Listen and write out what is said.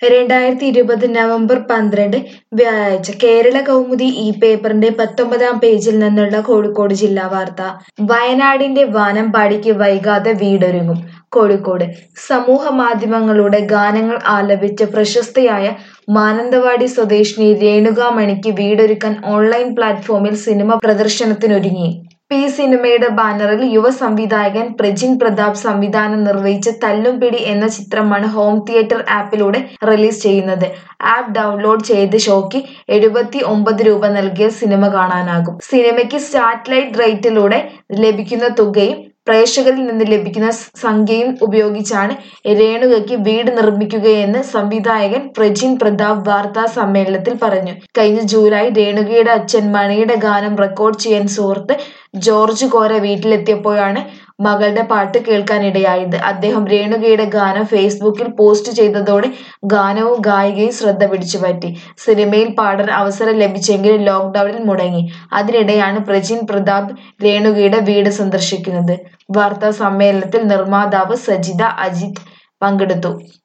രണ്ടായിരത്തി ഇരുപത് നവംബർ പന്ത്രണ്ട് വ്യാഴാഴ്ച കേരള കൗമുദി ഈ പേപ്പറിന്റെ പത്തൊമ്പതാം പേജിൽ നിന്നുള്ള കോഴിക്കോട് ജില്ലാ വാർത്ത വയനാടിന്റെ വാനമ്പാടിക്ക് വൈകാതെ വീടൊരുങ്ങും കോഴിക്കോട് സമൂഹ മാധ്യമങ്ങളുടെ ഗാനങ്ങൾ ആലപിച്ച പ്രശസ്തയായ മാനന്തവാടി സ്വദേശിനി രേണുക മണിക്ക് വീടൊരുക്കാൻ ഓൺലൈൻ പ്ലാറ്റ്ഫോമിൽ സിനിമ പ്രദർശനത്തിനൊരുങ്ങി പി സിനിമയുടെ ബാനറിൽ യുവ സംവിധായകൻ പ്രജിൻ പ്രതാപ് സംവിധാനം നിർവഹിച്ച തല്ലും പിടി എന്ന ചിത്രമാണ് ഹോം തിയേറ്റർ ആപ്പിലൂടെ റിലീസ് ചെയ്യുന്നത് ആപ്പ് ഡൗൺലോഡ് ചെയ്ത് ഷോയ്ക്ക് എഴുപത്തി ഒമ്പത് രൂപ നൽകിയാൽ സിനിമ കാണാനാകും സിനിമയ്ക്ക് സാറ്റലൈറ്റ് റേറ്റിലൂടെ ലഭിക്കുന്ന തുകയും പ്രേക്ഷകരിൽ നിന്ന് ലഭിക്കുന്ന സംഖ്യയും ഉപയോഗിച്ചാണ് രേണുകയ്ക്ക് വീട് നിർമ്മിക്കുകയെന്ന് സംവിധായകൻ പ്രജിൻ പ്രതാപ് വാർത്താ സമ്മേളനത്തിൽ പറഞ്ഞു കഴിഞ്ഞ ജൂലൈ രേണുകയുടെ അച്ഛൻ മണിയുടെ ഗാനം റെക്കോർഡ് ചെയ്യാൻ സുഹൃത്ത് ജോർജ് കോര വീട്ടിലെത്തിയപ്പോഴാണ് മകളുടെ പാട്ട് കേൾക്കാനിടയായത് അദ്ദേഹം രേണുകയുടെ ഗാനം ഫേസ്ബുക്കിൽ പോസ്റ്റ് ചെയ്തതോടെ ഗാനവും ഗായികയും ശ്രദ്ധ പിടിച്ചുപറ്റി സിനിമയിൽ പാടാൻ അവസരം ലഭിച്ചെങ്കിലും ലോക്ക്ഡൌണിൽ മുടങ്ങി അതിനിടെയാണ് പ്രജിൻ പ്രതാപ് രേണുകയുടെ വീട് സന്ദർശിക്കുന്നത് വാർത്താ സമ്മേളനത്തിൽ നിർമ്മാതാവ് സജിത അജിത് പങ്കെടുത്തു